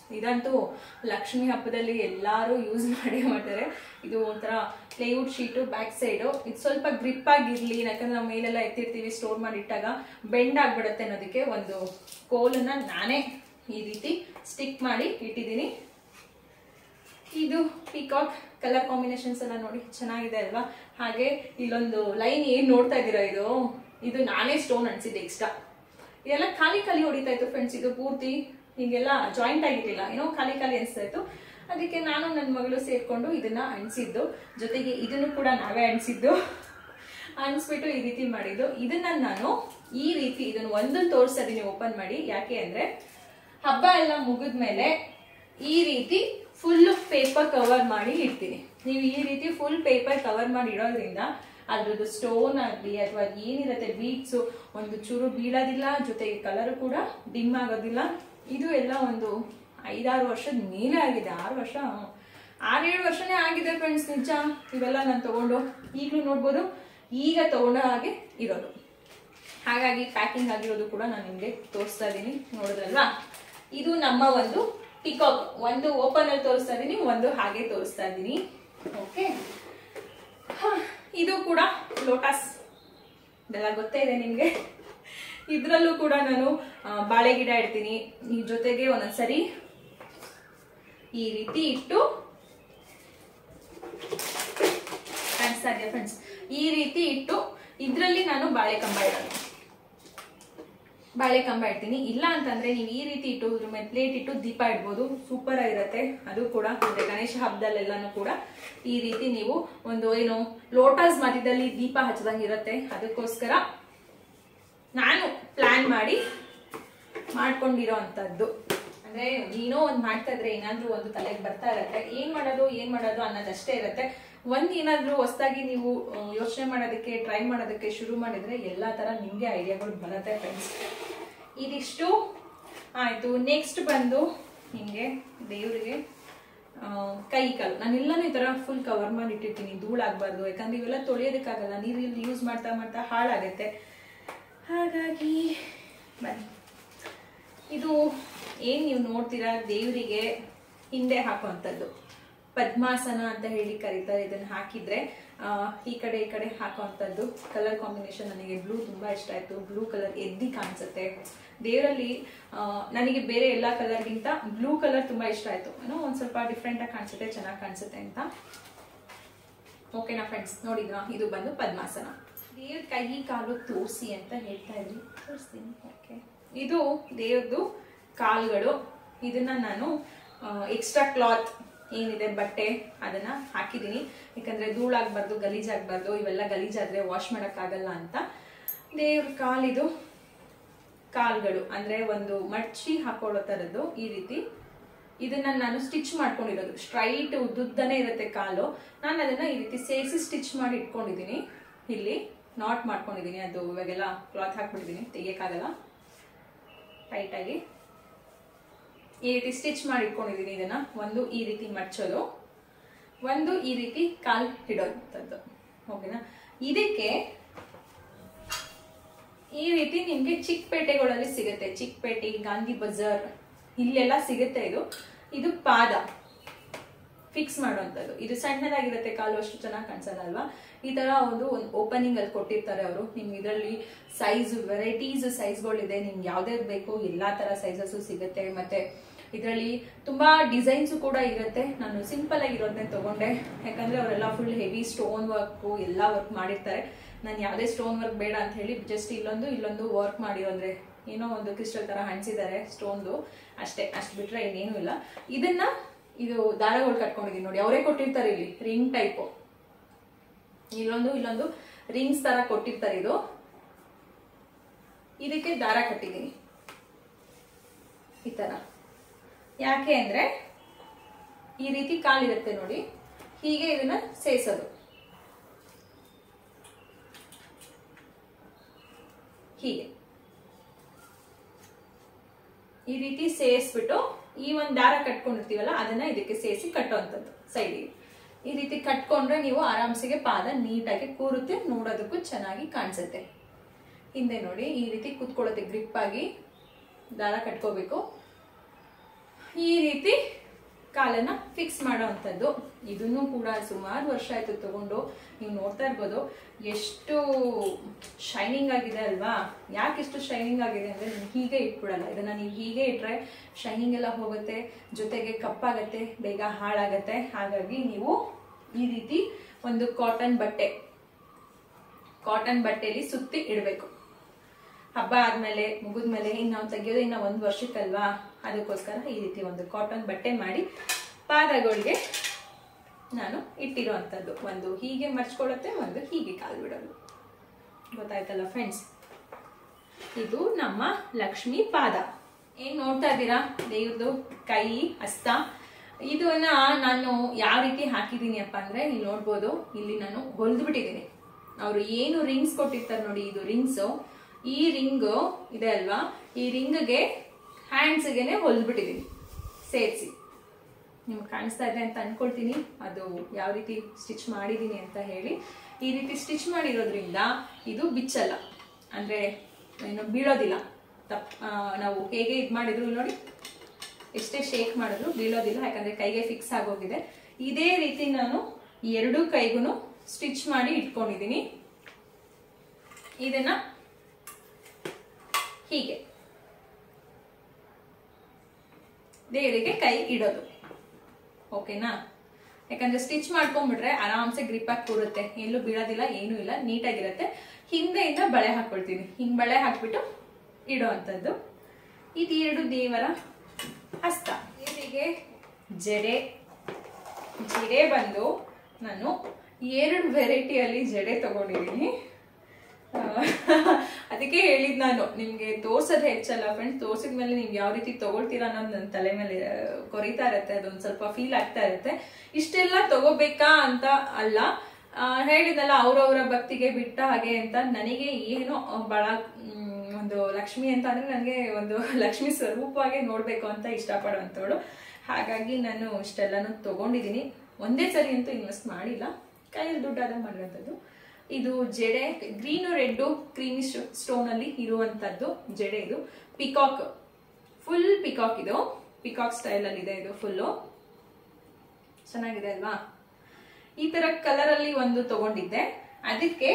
ಇದಂತೂ ಲಕ್ಷ್ಮಿ ಹಬ್ಬದಲ್ಲಿ ಎಲ್ಲರೂ ಯೂಸ್ ಮಾಡೇ ಮಾಡ್ತಾರೆ ಇದು ಒಂಥರ ಪ್ಲೇವುಡ್ ಶೀಟು ಬ್ಯಾಕ್ ಸೈಡು ಇದು ಸ್ವಲ್ಪ ಗ್ರಿಪ್ ಆಗಿರ್ಲಿ ಯಾಕಂದ್ರೆ ನಾವು ಮೇಲೆಲ್ಲ ಎತ್ತಿರ್ತೀವಿ ಸ್ಟೋರ್ ಮಾಡಿ ಇಟ್ಟಾಗ ಬೆಂಡ್ ಆಗ್ಬಿಡುತ್ತೆ ಅನ್ನೋದಕ್ಕೆ ಒಂದು ಕೋಲನ್ನ ನಾನೇ ಈ ರೀತಿ ಸ್ಟಿಕ್ ಮಾಡಿ ಇಟ್ಟಿದ್ದೀನಿ ಇದು ಪಿಕಾಕ್ ಕಲರ್ ಕಾಂಬಿನೇಷನ್ಸ್ ಎಲ್ಲ ನೋಡಿ ಚೆನ್ನಾಗಿದೆ ಅಲ್ವಾ ಹಾಗೆ ಇಲ್ಲೊಂದು ಲೈನ್ ಏನ್ ನೋಡ್ತಾ ಇದ್ದೀರಾ ಇದು ಇದು ನಾನೇ ಸ್ಟೋನ್ ಅನ್ಸಿದ್ದೆ ಎಕ್ಸ್ಟ್ರಾ ಇದೆಲ್ಲ ಖಾಲಿ ಖಾಲಿ ಹೊಡಿತಾ ಇತ್ತು ಫ್ರೆಂಡ್ಸ್ ಇದು ಪೂರ್ತಿ ಹೀಗೆಲ್ಲ ಜಾಯಿಂಟ್ ಆಗಿರ್ಲಿಲ್ಲ ಏನೋ ಖಾಲಿ ಖಾಲಿ ಅನಿಸ್ತಾ ಇತ್ತು ಅದಕ್ಕೆ ನಾನು ನನ್ನ ಮಗಳು ಸೇರ್ಕೊಂಡು ಇದನ್ನ ಅಣಿಸಿದ್ದು ಜೊತೆಗೆ ಇದನ್ನು ಕೂಡ ನಾವೇ ಅಣಿಸಿದ್ದು ಅಣಿಸ್ಬಿಟ್ಟು ಈ ರೀತಿ ಮಾಡಿದ್ದು ಇದನ್ನ ನಾನು ಈ ರೀತಿ ಇದನ್ನ ಒಂದೊಂದು ತೋರಿಸ್ತಾ ಇದೀನಿ ಓಪನ್ ಮಾಡಿ ಯಾಕೆ ಅಂದ್ರೆ ಹಬ್ಬ ಎಲ್ಲ ಮುಗಿದ್ಮೇಲೆ ಈ ರೀತಿ ಫುಲ್ ಪೇಪರ್ ಕವರ್ ಮಾಡಿ ಇಡ್ತೀನಿ ನೀವು ಈ ರೀತಿ ಫುಲ್ ಪೇಪರ್ ಕವರ್ ಮಾಡಿ ಇಡೋದ್ರಿಂದ ಅದ್ರದ್ದು ಸ್ಟೋನ್ ಆಗಲಿ ಅಥವಾ ಏನಿರುತ್ತೆ ಬೀಟ್ಸು ಒಂದು ಚೂರು ಬೀಳೋದಿಲ್ಲ ಜೊತೆಗೆ ಕಲರ್ ಕೂಡ ಡಿಮ್ ಆಗೋದಿಲ್ಲ ಇದು ಎಲ್ಲ ಒಂದು ಐದಾರು ವರ್ಷದ ಮೇಲೆ ಆಗಿದೆ ಆರು ವರ್ಷ ಆರೇಳು ವರ್ಷನೇ ಆಗಿದೆ ಫ್ರೆಂಡ್ಸ್ ನಿಜ ಇವೆಲ್ಲ ನಾನು ತಗೊಂಡು ಈಗಲೂ ನೋಡ್ಬೋದು ಈಗ ತಗೊಂಡ ಹಾಗೆ ಇರೋದು ಹಾಗಾಗಿ ಪ್ಯಾಕಿಂಗ್ ಆಗಿರೋದು ಕೂಡ ನಾನು ನಿಮಗೆ ತೋರಿಸ್ತಾ ಇದ್ದೀನಿ ನೋಡಿದ್ರಲ್ವಾ ಇದು ನಮ್ಮ ಒಂದು ಟಿಕಾಕ್ ಒಂದು ಓಪನ್ ಅಲ್ಲಿ ತೋರಿಸ್ತಾ ಇದ್ದೀನಿ ಒಂದು ಹಾಗೆ ತೋರಿಸ್ತಾ ಇದ್ದೀನಿ ಓಕೆ ಇದು ಕೂಡ ಲೋಟಸ್ ಇದೆಲ್ಲ ಗೊತ್ತೇ ಇದೆ ನಿಮಗೆ ಇದರಲ್ಲೂ ಕೂಡ ನಾನು ಆ, ಬಾಳೆ ಗಿಡ ಇಡ್ತೀನಿ ಈ ಜೊತೆಗೆ ಒಂದೊಂದ್ಸರಿ ಈ ರೀತಿ ಇಟ್ಟು ಕಾಣಿಸ್ತಾ ಇದೆಯಾ ಫ್ರೆಂಡ್ಸ್ ಈ ರೀತಿ ಇಟ್ಟು ಇದರಲ್ಲಿ ನಾನು ಬಾಳೆ ಕಂಬ ಇಡೋದು ಬಾಳೆ ಕಂಬ ಇಡ್ತೀನಿ ಇಲ್ಲ ಅಂತಂದ್ರೆ ನೀವು ಈ ರೀತಿ ಇಟ್ಟು ಇದ್ರ ಮೇಲೆ ಪ್ಲೇಟ್ ಇಟ್ಟು ದೀಪ ಇಡ್ಬೋದು ಸೂಪರ್ ಆಗಿರುತ್ತೆ ಅದು ಕೂಡ ಅಂದ್ರೆ ಗಣೇಶ ಹಬ್ಬದಲ್ಲೆಲ್ಲಾನು ಕೂಡ ಈ ರೀತಿ ನೀವು ಒಂದು ಏನು ಲೋಟಸ್ ಮಧ್ಯದಲ್ಲಿ ದೀಪ ಹಚ್ಚದಂಗೆ ಇರುತ್ತೆ ಅದಕ್ಕೋಸ್ಕರ ನಾನು ಪ್ಲಾನ್ ಮಾಡಿ ಮಾಡ್ಕೊಂಡಿರೋ ಅಂಥದ್ದು ಅಂದ್ರೆ ಏನೋ ಒಂದು ಮಾಡ್ತಾ ಇದ್ರೆ ಏನಾದ್ರೂ ಒಂದು ತಲೆಗೆ ಬರ್ತಾ ಇರತ್ತೆ ಏನ್ ಮಾಡೋದು ಏನ್ ಮಾಡೋದು ಅನ್ನೋದಷ್ಟೇ ಇರುತ್ತೆ ಒಂದ್ ಏನಾದ್ರೂ ಹೊಸದಾಗಿ ನೀವು ಯೋಚನೆ ಮಾಡೋದಕ್ಕೆ ಟ್ರೈ ಮಾಡೋದಕ್ಕೆ ಶುರು ಮಾಡಿದ್ರೆ ಎಲ್ಲಾ ತರ ನಿಮ್ಗೆ ಐಡಿಯಾಗಳು ಬರುತ್ತೆ ಫ್ರೆಂಡ್ಸ್ ಇದಿಷ್ಟು ಆಯ್ತು ನೆಕ್ಸ್ಟ್ ಬಂದು ಹಿಂಗೆ ದೇವರಿಗೆ ಕೈ ಕಾಲು ನಾನೆಲ್ಲನೂ ಈ ತರ ಫುಲ್ ಕವರ್ ಮಾಡಿ ಇಟ್ಟಿರ್ತೀನಿ ಧೂಳಾಗಬಾರ್ದು ಯಾಕಂದ್ರೆ ಇವೆಲ್ಲ ತೊಳೆಯೋದಕ್ಕಾಗಲ್ಲ ನೀರಲ್ಲಿ ಯೂಸ್ ಮಾಡ್ತಾ ಮಾಡ್ತಾ ಹಾಳಾಗತ್ತೆ ಹಾಗಾಗಿ ಬನ್ನಿ ಇದು ಏನ್ ನೀವು ನೋಡ್ತೀರಾ ದೇವರಿಗೆ ಹಿಂದೆ ಹಾಕುವಂಥದ್ದು ಪದ್ಮಾಸನ ಅಂತ ಹೇಳಿ ಕರೀತಾರೆ ಇದನ್ನ ಹಾಕಿದ್ರೆ ಆ, ಈ ಕಡೆ ಈ ಕಡೆ ಹಾಕುವಂಥದ್ದು ಕಲರ್ ಕಾಂಬಿನೇಷನ್ ನನಗೆ ಬ್ಲೂ ತುಂಬಾ ಇಷ್ಟ ಆಯ್ತು ಬ್ಲೂ ಕಲರ್ ಎದ್ದಿ ಕಾಣಿಸುತ್ತೆ ದೇವರಲ್ಲಿ ಆ, ನನಗೆ ಬೇರೆ ಎಲ್ಲಾ ಕಲರ್ಗಿಂತ ಬ್ಲೂ ಕಲರ್ ತುಂಬಾ ಇಷ್ಟ ಆಯ್ತು ಏನೋ ಒಂದ್ ಸ್ವಲ್ಪ ಡಿಫ್ರೆಂಟ್ ಆಗಿ ಕಾಣಿಸುತ್ತೆ ಚೆನ್ನಾಗಿ ಕಾಣಿಸುತ್ತೆ ಅಂತ ಓಕೆನಾ ಫ್ರೆಂಡ್ಸ್ ನೋಡಿದ್ರಾ ಇದು ಬಂದು ಪದ್ಮಾಸನ ದೇವ್ರ ಕೈ ಕಾಲು ತೋರಿಸಿ ಅಂತ ಹೇಳ್ತಾ ಇದ್ರಿ ತೋರಿಸ್ತೀನಿ ಓಕೆ ಇದು ದೇವ್ರದ್ದು ಕಾಲ್ಗಳು ಇದನ್ನ ನಾನು ಎಕ್ಸ್ಟ್ರಾ ಕ್ಲಾತ್ ಏನಿದೆ ಬಟ್ಟೆ ಅದನ್ನ ಹಾಕಿದ್ದೀನಿ ಯಾಕಂದ್ರೆ ಧೂಳಾಗ್ಬಾರ್ದು ಗಲೀಜಾಗ್ಬಾರ್ದು ಇವೆಲ್ಲ ಗಲೀಜಾದ್ರೆ ವಾಶ್ ಮಾಡಕ್ಕಾಗಲ್ಲ ಅಂತ ದೇವ್ರ ಕಾಲಿದು ಕಾಲ್ಗಳು ಅಂದ್ರೆ ಒಂದು ಮಡ್ಚಿ ಹಾಕೊಳ್ಳೋ ತರದ್ದು ಈ ರೀತಿ ಇದನ್ನ ನಾನು ಸ್ಟಿಚ್ ಮಾಡ್ಕೊಂಡಿರೋದು ಸ್ಟ್ರೈಟ್ ಉದ್ದುದ್ದನೇ ಇರುತ್ತೆ ಕಾಲು ನಾನು ಅದನ್ನ ಈ ರೀತಿ ಸೇರಿಸಿ ಸ್ಟಿಚ್ ಮಾಡಿ ಇಟ್ಕೊಂಡಿದ್ದೀನಿ ಇಲ್ಲಿ ನಾಟ್ ಮಾಡ್ಕೊಂಡಿದ್ದೀನಿ ಅದು ಇವಾಗೆಲ್ಲ ಕ್ಲಾತ್ ಹಾಕ್ಬಿಟ್ಟಿದ್ದೀನಿ ತೆಗಿಯಕ್ಕಾಗಲ್ಲ ಟೈಟ್ ಆಗಿ ಈ ರೀತಿ ಸ್ಟಿಚ್ ಮಾಡಿ ಇಟ್ಕೊಂಡಿದ್ದೀನಿ ಇದನ್ನ ಒಂದು ಈ ರೀತಿ ಮಡ್ಚೋದು ಒಂದು ಈ ರೀತಿ ಕಾಲ್ ಇಡೋಂಥದ್ದು ಓಕೆನಾ ಇದಕ್ಕೆ ಈ ರೀತಿ ನಿಮ್ಗೆ ಚಿಕ್ಕಪೇಟೆಗಳಲ್ಲಿ ಸಿಗುತ್ತೆ ಚಿಕ್ಕಪೇಟೆ ಗಾಂಧಿ ಬಜಾರ್ ಇಲ್ಲೆಲ್ಲ ಸಿಗುತ್ತೆ ಇದು ಇದು ಪಾದ ಫಿಕ್ಸ್ ಮಾಡುವಂಥದ್ದು ಇದು ಸಣ್ಣದಾಗಿರುತ್ತೆ ಕಾಲು ಅಷ್ಟು ಚೆನ್ನಾಗಿ ಕಾಣಿಸಲ್ಲ ಅಲ್ವಾ ಈ ತರ ಒಂದು ಒಂದು ಓಪನಿಂಗ್ ಅಲ್ಲಿ ಕೊಟ್ಟಿರ್ತಾರೆ ಅವರು ನಿಮ್ಗೆ ಇದರಲ್ಲಿ ಸೈಜ್ ವೆರೈಟೀಸ್ ಸೈಜ್ಗಳಿದೆ ನಿಮ್ಗೆ ಯಾವ್ದು ಬೇಕು ಎಲ್ಲಾ ತರ ಸೈಜಸ್ ಸಿಗುತ್ತೆ ಮತ್ತೆ ಇದರಲ್ಲಿ ತುಂಬಾ ಡಿಸೈನ್ಸ್ ಕೂಡ ಇರುತ್ತೆ ನಾನು ಸಿಂಪಲ್ ಆಗಿರೋದನ್ನೇ ತಗೊಂಡೆ ಯಾಕಂದ್ರೆ ಅವರೆಲ್ಲ ಫುಲ್ ಹೆವಿ ಸ್ಟೋನ್ ವರ್ಕ್ ಎಲ್ಲ ವರ್ಕ್ ಮಾಡಿರ್ತಾರೆ ನಾನು ಯಾವುದೇ ಸ್ಟೋನ್ ವರ್ಕ್ ಬೇಡ ಅಂತ ಹೇಳಿ ಜಸ್ಟ್ ಇಲ್ಲೊಂದು ಇಲ್ಲೊಂದು ವರ್ಕ್ ಮಾಡಿರೋ ಅಂದ್ರೆ ಏನೋ ಒಂದು ಕ್ರಿಸ್ಟಲ್ ತರ ಹಂಚಿದ್ದಾರೆ ಸ್ಟೋನ್ದು ಅಷ್ಟೇ ಅಷ್ಟು ಬಿಟ್ರೆ ಇನ್ನೇನು ಇಲ್ಲ ಇದನ್ನ ಇದು ದಾರಗಳು ಕಟ್ಕೊಂಡಿದೀನಿ ನೋಡಿ ಅವರೇ ಕೊಟ್ಟಿರ್ತಾರೆ ಇಲ್ಲಿ ರಿಂಗ್ ಟೈಪ್ ಇಲ್ಲೊಂದು ಇಲ್ಲೊಂದು ರಿಂಗ್ಸ್ ತರ ಕೊಟ್ಟಿರ್ತಾರೆ ಇದು ಇದಕ್ಕೆ ದಾರ ಕಟ್ಟಿದೀನಿ ಈ ತರ ಯಾಕೆ ಅಂದ್ರೆ ಈ ರೀತಿ ಕಾಲಿರುತ್ತೆ ನೋಡಿ ಹೀಗೆ ಇದನ್ನ ಸೇರಿಸೋದು ಹೀಗೆ ಈ ರೀತಿ ಸೇರಿಸ್ಬಿಟ್ಟು ಈ ಒಂದು ದಾರ ಕಟ್ಕೊಂಡಿರ್ತೀವಲ್ಲ ಅದನ್ನ ಇದಕ್ಕೆ ಸೇರಿಸಿ ಕಟ್ಟುವಂಥದ್ದು ಸೈಡಿಗೆ ಈ ರೀತಿ ಕಟ್ಕೊಂಡ್ರೆ ನೀವು ಆರಾಮ್ಸಿಗೆ ಪಾದ ನೀಟಾಗಿ ಕೂರುತ್ತೆ ನೋಡೋದಕ್ಕೂ ಚೆನ್ನಾಗಿ ಕಾಣಿಸುತ್ತೆ ಹಿಂದೆ ನೋಡಿ ಈ ರೀತಿ ಕೂತ್ಕೊಳ್ಳುತ್ತೆ ಗ್ರಿಪ್ ಆಗಿ ದಾರ ಕಟ್ಕೋಬೇಕು ಈ ರೀತಿ ಕಾಲನ್ನ ಫಿಕ್ಸ್ ಮಾಡೋ ಅಂಥದ್ದು ಇದನ್ನು ಕೂಡ ಸುಮಾರು ವರ್ಷ ಆಯ್ತು ತಗೊಂಡು ನೀವು ನೋಡ್ತಾ ಇರ್ಬೋದು ಎಷ್ಟು ಶೈನಿಂಗ್ ಆಗಿದೆ ಅಲ್ವಾ ಯಾಕೆ ಇಷ್ಟು ಶೈನಿಂಗ್ ಆಗಿದೆ ಅಂದ್ರೆ ನೀವು ಹೀಗೆ ಇಟ್ಬಿಡಲ್ಲ ಇದನ್ನ ನೀವು ಹೀಗೆ ಇಟ್ರೆ ಶೈನಿಂಗ್ ಎಲ್ಲ ಹೋಗುತ್ತೆ ಜೊತೆಗೆ ಕಪ್ಪಾಗತ್ತೆ ಬೇಗ ಹಾಳಾಗತ್ತೆ ಹಾಗಾಗಿ ನೀವು ಈ ರೀತಿ ಒಂದು ಕಾಟನ್ ಬಟ್ಟೆ ಕಾಟನ್ ಬಟ್ಟೆಯಲ್ಲಿ ಸುತ್ತಿ ಇಡಬೇಕು ಹಬ್ಬ ಆದ್ಮೇಲೆ ಮುಗಿದ್ಮೇಲೆ ಇನ್ನು ನಾವು ತೆಗಿಯೋದು ಇನ್ನ ಒಂದು ವರ್ಷಕ್ಕಲ್ವಾ ಅದಕ್ಕೋಸ್ಕರ ಈ ರೀತಿ ಒಂದು ಕಾಟನ್ ಬಟ್ಟೆ ಮಾಡಿ ಪಾದಗಳಿಗೆ ನಾನು ಇಟ್ಟಿರೋ ಅಂಥದ್ದು ಒಂದು ಹೀಗೆ ಮರ್ಚ್ಕೊಳ್ಳುತ್ತೆ ಒಂದು ಹೀಗೆ ಕಾಲು ಬಿಡೋದು ಗೊತ್ತಾಯ್ತಲ್ಲ ಫ್ರೆಂಡ್ಸ್ ಇದು ನಮ್ಮ ಲಕ್ಷ್ಮಿ ಪಾದ ಏನ್ ನೋಡ್ತಾ ಇದ್ದೀರಾ ದೇವ್ರದು ಕೈ ಹಸ್ತ ಇದನ್ನ ನಾನು ಯಾವ ರೀತಿ ಹಾಕಿದೀನಿ ಅಪ್ಪ ಅಂದ್ರೆ ಇಲ್ಲಿ ನೋಡ್ಬೋದು ಇಲ್ಲಿ ನಾನು ಹೊಲ್ದು ಬಿಟ್ಟಿದ್ದೀನಿ ಅವರು ಏನು ರಿಂಗ್ಸ್ ಕೊಟ್ಟಿರ್ತಾರೆ ನೋಡಿ ಇದು ರಿಂಗ್ಸ್ ಈ ರಿಂಗ್ ಇದೆ ಅಲ್ವಾ ಈ ರಿಂಗ್ಗೆ ಹ್ಯಾಂಡ್ಸ್ಗೆನೆ ಹೊಲ್ದ್ಬಿಟ್ಟಿದ್ದೀನಿ ಸೇರಿಸಿ ನಿಮ್ಗೆ ಕಾಣಿಸ್ತಾ ಇದೆ ಅಂತ ಅನ್ಕೊಳ್ತೀನಿ ಅದು ಯಾವ ರೀತಿ ಸ್ಟಿಚ್ ಮಾಡಿದ್ದೀನಿ ಅಂತ ಹೇಳಿ ಈ ರೀತಿ ಸ್ಟಿಚ್ ಮಾಡಿರೋದ್ರಿಂದ ಇದು ಬಿಚ್ಚಲ್ಲ ಅಂದ್ರೆ ಏನು ಬೀಳೋದಿಲ್ಲ ತಪ್ ಆ, ನಾವು ಹೇಗೆ ಇದು ಮಾಡಿದ್ರು ಇಲ್ಲಿ ನೋಡಿ ಎಷ್ಟೇ ಶೇಕ್ ಮಾಡಿದ್ರು ಬೀಳೋದಿಲ್ಲ ಯಾಕಂದ್ರೆ ಕೈಗೆ ಫಿಕ್ಸ್ ಆಗೋಗಿದೆ ಇದೇ ರೀತಿ ನಾನು ಎರಡೂ ಕೈಗೂ ಸ್ಟಿಚ್ ಮಾಡಿ ಇಟ್ಕೊಂಡಿದ್ದೀನಿ ಇದನ್ನ ಹೀಗೆ ದೇವರಿಗೆ ಕೈ ಇಡೋದು ಓಕೆನಾ ಯಾಕಂದ್ರೆ ಸ್ಟಿಚ್ ಮಾಡ್ಕೊಂಡ್ಬಿಟ್ರೆ ಆರಾಮ್ಸೆ ಗ್ರಿಪ್ ಆಗಿ ಕೂರುತ್ತೆ ಎಲ್ಲೂ ಬೀಳೋದಿಲ್ಲ ಏನೂ ಇಲ್ಲ ನೀಟಾಗಿರುತ್ತೆ ಹಿಂದೆಯಿಂದ ಬಳೆ ಹಾಕೊಳ್ತೀನಿ ಹಿಂಗ್ ಬಳೆ ಹಾಕ್ಬಿಟ್ಟು ಇಡೋ ಅಂಥದ್ದು ಇದು ಎರಡು ದೇವರ ಹಸ್ತ ದೇವರಿಗೆ ಜಡೆ ಜಡೆ ಬಂದು ನಾನು ಎರಡು ವೆರೈಟಿಯಲ್ಲಿ ಜಡೆ ತಗೊಂಡಿದ್ದೀನಿ ಆ, ಅದಕ್ಕೆ ಹೇಳಿದ್ ನಾನು ನಿಮ್ಗೆ ತೋರ್ಸೋದ್ ಹೆಚ್ಚಲ್ಲ ಫ್ರೆಂಡ್ಸ್ ತೋರ್ಸಿದ್ಮೇಲೆ ನೀವು ಯಾವ ರೀತಿ ತಗೊಳ್ತೀರಾ ಅನ್ನೋದು ನನ್ನ ತಲೆ ಮೇಲೆ ಆ, ಕೊರಿತಾ ಇರತ್ತೆ ಅದೊಂದ್ ಸ್ವಲ್ಪ ಫೀಲ್ ಆಗ್ತಾ ಇರುತ್ತೆ ಇಷ್ಟೆಲ್ಲ ತಗೋಬೇಕಾ ಅಂತ ಅಲ್ಲ ಆ, ಹೇಳಿದ್ನಲ್ಲ ಅವ್ರವ್ರ ಭಕ್ತಿಗೆ ಬಿಟ್ಟ ಹಾಗೆ ಅಂತ ನನಗೆ ಏನೋ ಬಹಳ ಮ್, ಒಂದು ಲಕ್ಷ್ಮಿ ಅಂತ ಅಂದ್ರೆ ನನಗೆ ಒಂದು ಲಕ್ಷ್ಮಿ ಸ್ವರೂಪವಾಗಿ ನೋಡ್ಬೇಕು ಅಂತ ಇಷ್ಟಪಡುವಂಥವಳು ಹಾಗಾಗಿ ನಾನು ಇಷ್ಟೆಲ್ಲನೂ ತಗೊಂಡಿದ್ದೀನಿ ಒಂದೇ ಸರಿ ಅಂತೂ ಇನ್ವೆಸ್ಟ್ ಮಾಡಿಲ್ಲ ಕೈಯಲ್ಲಿ ದುಡ್ಡಾದಾಗ ಮಾಡಿರೋಂಥದ್ದು ಇದು ಜಡೆ ಗ್ರೀನು ರೆಡ್ಡು ಕ್ರೀಮಿ ಸ್ಟೋನ್ ಅಲ್ಲಿ ಇರುವಂತದ್ದು ಜಡೆ ಇದು ಪಿಕಾಕ್ ಫುಲ್ ಪಿಕಾಕ್ ಇದು ಪಿಕಾಕ್ ಸ್ಟೈಲ್ ಅಲ್ಲಿ ಇದೆ ಇದು ಫುಲ್ಲು ಚೆನ್ನಾಗಿದೆ ಅಲ್ವಾ ಈ ತರ ಕಲರ್ ಅಲ್ಲಿ ಒಂದು ತಗೊಂಡಿದ್ದೆ ಅದಕ್ಕೆ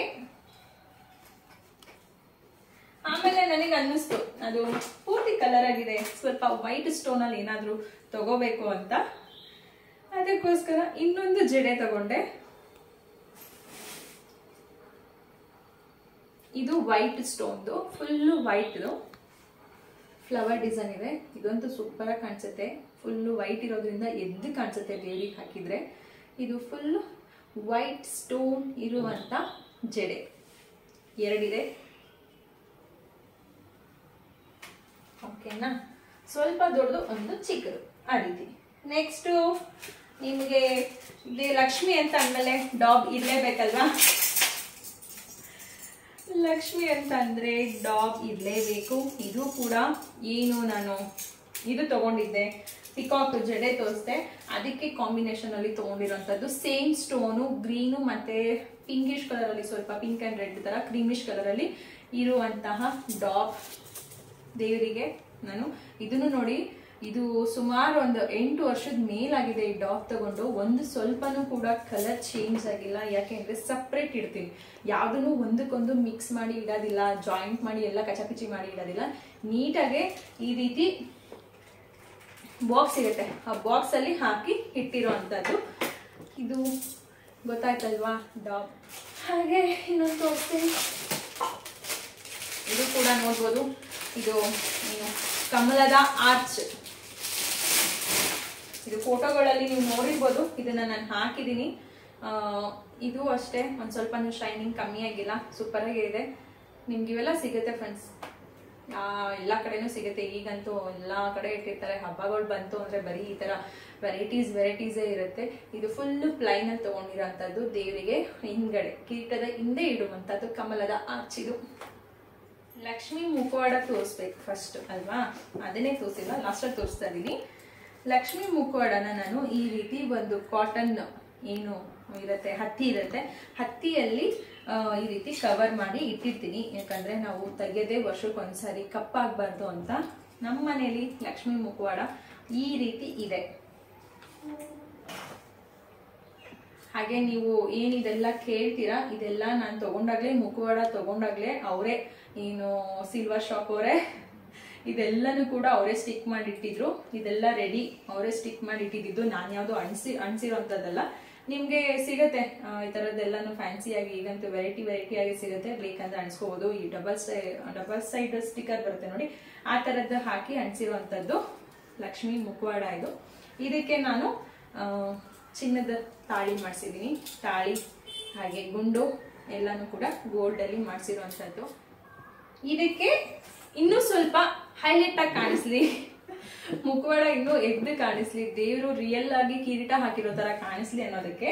ಆಮೇಲೆ ನನಗೆ ಅನ್ನಿಸ್ತು ಅದು ಪೂರ್ತಿ ಕಲರ್ ಆಗಿದೆ ಸ್ವಲ್ಪ ವೈಟ್ ಸ್ಟೋನ್ ಅಲ್ಲಿ ಏನಾದ್ರೂ ತಗೋಬೇಕು ಅಂತ ಅದಕ್ಕೋಸ್ಕರ ಇನ್ನೊಂದು ಜಡೆ ತಗೊಂಡೆ ಇದು ವೈಟ್ ಸ್ಟೋನ್ದು ಫುಲ್ಲು ವೈಟ್ದು ಫ್ಲವರ್ ಡಿಸೈನ್ ಇದೆ ಇದಂತೂ ಸೂಪರ್ ಆಗಿ ಕಾಣಿಸುತ್ತೆ ಫುಲ್ಲು ವೈಟ್ ಇರೋದ್ರಿಂದ ಎದ್ದು ಕಾಣಿಸುತ್ತೆ ದೇವ್ರಿಗೆ ಹಾಕಿದ್ರೆ ಇದು ಫುಲ್ ವೈಟ್ ಸ್ಟೋನ್ ಇರುವಂತ ಜಡೆ ಎರಡಿದೆ ಓಕೆನಾ ಸ್ವಲ್ಪ ದೊಡ್ಡದು ಒಂದು ಚಿಕ್ಕದು ಆ ರೀತಿ ನೆಕ್ಸ್ಟು ನಿಮಗೆ ಇದು ಲಕ್ಷ್ಮಿ ಅಂತ ಅಂದಮೇಲೆ ಡಾಗ್ ಇರಲೇಬೇಕಲ್ವಾ ಲಕ್ಷ್ಮಿ ಅಂತ ಅಂದ್ರೆ ಡಾಗ್ ಇರಲೇಬೇಕು ಇದು ಕೂಡ ಏನು ನಾನು ಇದು ತಗೊಂಡಿದ್ದೆ ಪಿಕಾಕ್ ಜಡೆ ತೋರಿಸ್ದೆ ಅದಕ್ಕೆ ಕಾಂಬಿನೇಷನ್ ಅಲ್ಲಿ ತಗೊಂಡಿರೋಂಥದ್ದು ಸೇಮ್ ಸ್ಟೋನು ಗ್ರೀನು ಮತ್ತೆ ಪಿಂಕಿಶ್ ಕಲರ್ ಅಲ್ಲಿ ಸ್ವಲ್ಪ ಪಿಂಕ್ ಅಂಡ್ ರೆಡ್ ತರ ಕ್ರೀಮಿಶ್ ಕಲರ್ ಅಲ್ಲಿ ಇರುವಂತಹ ಡಾಗ್ ದೇವರಿಗೆ ನಾನು ಇದನ್ನು ನೋಡಿ ಇದು ಸುಮಾರು ಒಂದು ಎಂಟು ವರ್ಷದ ಮೇಲಾಗಿದೆ ಈ ಡಾಗ್ ತಗೊಂಡು ಒಂದು ಸ್ವಲ್ಪನೂ ಕೂಡ ಕಲರ್ ಚೇಂಜ್ ಆಗಿಲ್ಲ ಯಾಕೆಂದ್ರೆ ಸಪ್ರೇಟ್ ಇಡ್ತೀನಿ ಯಾವುದನ್ನು ಒಂದಕ್ಕೊಂದು ಮಿಕ್ಸ್ ಮಾಡಿ ಇಡೋದಿಲ್ಲ ಜಾಯಿಂಟ್ ಮಾಡಿ ಎಲ್ಲ ಕಚಾಪಿಚಿ ಮಾಡಿ ಇಡೋದಿಲ್ಲ ನೀಟಾಗೆ ಈ ರೀತಿ ಬಾಕ್ಸ್ ಇರುತ್ತೆ ಆ ಬಾಕ್ಸ್ ಅಲ್ಲಿ ಹಾಕಿ ಇಟ್ಟಿರೋ ಅಂಥದ್ದು ಇದು ಗೊತ್ತಾಯ್ತಲ್ವಾ ಡಾಗ್ ಹಾಗೆ ಇನ್ನೊಂದು ತೋರಿಸ್ತೀನಿ ಇದು ಕೂಡ ನೋಡ್ಬೋದು ಇದು ಏನು ಕಮಲದ ಆರ್ಚ್ ಇದು ಫೋಟೋಗಳಲ್ಲಿ ನೀವು ನೋಡಿರ್ಬೋದು ಇದನ್ನ ನಾನು ಹಾಕಿದ್ದೀನಿ ಆ, ಇದು ಅಷ್ಟೇ ಒಂದು ಸ್ವಲ್ಪ ಶೈನಿಂಗ್ ಕಮ್ಮಿ ಆಗಿಲ್ಲ ಸೂಪರ್ ಆಗಿ ಇದೆ ನಿಮ್ಗೆ ಇವೆಲ್ಲ ಸಿಗುತ್ತೆ ಫ್ರೆಂಡ್ಸ್ ಎಲ್ಲ ಕಡೆನೂ ಸಿಗುತ್ತೆ ಈಗಂತೂ ಎಲ್ಲ ಕಡೆ ಇಟ್ಟಿರ್ತಾರೆ ಹಬ್ಬಗಳು ಬಂತು ಅಂದ್ರೆ ಬರೀ ಈ ತರ ವೆರೈಟೀಸ್ ವೆರೈಟೀಸೇ ಇರುತ್ತೆ ಇದು ಫುಲ್ ಪ್ಲೈನ್ ಅಲ್ಲಿ ತಗೊಂಡಿರೋಂಥದ್ದು ದೇವರಿಗೆ ಹಿಂದ್ಗಡೆ ಕಿರೀಟದ ಹಿಂದೆ ಇಡುವಂಥದ್ದು ಕಮಲದ ಆರ್ಚ್ ಇದು ಲಕ್ಷ್ಮಿ ಮುಖವಾಡ ತೋರಿಸ್ಬೇಕು ಫಸ್ಟ್ ಅಲ್ವಾ ಅದನ್ನೇ ತೋರಿಸಿಲ್ಲ ಲಾಸ್ಟಲ್ಲಿ ತೋರಿಸ್ತಾ ಇದ್ದೀನಿ ಲಕ್ಷ್ಮಿ ಮುಖವಾಡನ ನಾನು ಈ ರೀತಿ ಒಂದು ಕಾಟನ್ ಏನು ಇರುತ್ತೆ ಹತ್ತಿ ಇರುತ್ತೆ ಹತ್ತಿಯಲ್ಲಿ ಆ, ಈ ರೀತಿ ಕವರ್ ಮಾಡಿ ಇಟ್ಟಿರ್ತೀನಿ ಯಾಕಂದ್ರೆ ನಾವು ತೆಗೆಯದೆ ವರ್ಷಕ್ಕೊಂದ್ಸರಿ ಕಪ್ಪಾಗಬಾರ್ದು ಅಂತ ನಮ್ಮ ಮನೆಯಲ್ಲಿ ಲಕ್ಷ್ಮಿ ಮುಖವಾಡ ಈ ರೀತಿ ಇದೆ ಹಾಗೆ ನೀವು ಏನಿದೆಲ್ಲ ಕೇಳ್ತೀರಾ ಇದೆಲ್ಲ ನಾನು ತಗೊಂಡಾಗ್ಲೇ ಮುಖವಾಡ ತಗೊಂಡಾಗ್ಲೇ ಅವರೇ ಏನು ಸಿಲ್ವರ್ ಶಾಪ್ ಅವರೇ ಇದೆಲ್ಲನೂ ಕೂಡ ಅವರೇ ಸ್ಟಿಕ್ ಮಾಡಿಟ್ಟಿದ್ರು ಇದೆಲ್ಲ ರೆಡಿ ಅವರೇ ಸ್ಟಿಕ್ ಮಾಡಿ ಇಟ್ಟಿದ್ದು ನಾನು ಯಾವುದು ಅಣಿಸಿ ಅಣಿಸಿರೋಂಥದ್ದಲ್ಲ ನಿಮಗೆ ಸಿಗುತ್ತೆ ಆ, ಈ ಥರದ್ದೆಲ್ಲನೂ ಫ್ಯಾನ್ಸಿಯಾಗಿ ಈಗಂತೂ ವೆರೈಟಿ ವೆರೈಟಿ ಆಗಿ ಸಿಗುತ್ತೆ ಬೇಕಂದ್ರೆ ಅಣಿಸ್ಕೋಬೋದು ಈ ಡಬಲ್ ಸೈ ಡಬಲ್ ಸೈಡ್ ಸ್ಟಿಕ್ಕರ್ ಬರುತ್ತೆ ನೋಡಿ ಆ ಥರದ್ದು ಹಾಕಿ ಅಣಿಸಿರುವಂಥದ್ದು ಲಕ್ಷ್ಮಿ ಮುಖವಾಡ ಇದು ಇದಕ್ಕೆ ನಾನು ಆ, ಚಿನ್ನದ ತಾಳಿ ಮಾಡಿಸಿದ್ದೀನಿ ತಾಳಿ ಹಾಗೆ ಗುಂಡು ಎಲ್ಲನೂ ಕೂಡ ಗೋಲ್ಡಲ್ಲಿ ಮಾಡಿಸಿರುವಂಥದ್ದು ಇದಕ್ಕೆ ಇನ್ನೂ ಸ್ವಲ್ಪ ಹೈಲೈಟ್ ಆಗಿ ಕಾಣಿಸ್ಲಿ ಮುಖವಾಡ ಇನ್ನೂ ಎದ್ದು ಕಾಣಿಸ್ಲಿ ದೇವರು ರಿಯಲ್ ಆಗಿ ಕಿರೀಟ ಹಾಕಿರೋ ತರ ಕಾಣಿಸ್ಲಿ ಅನ್ನೋದಕ್ಕೆ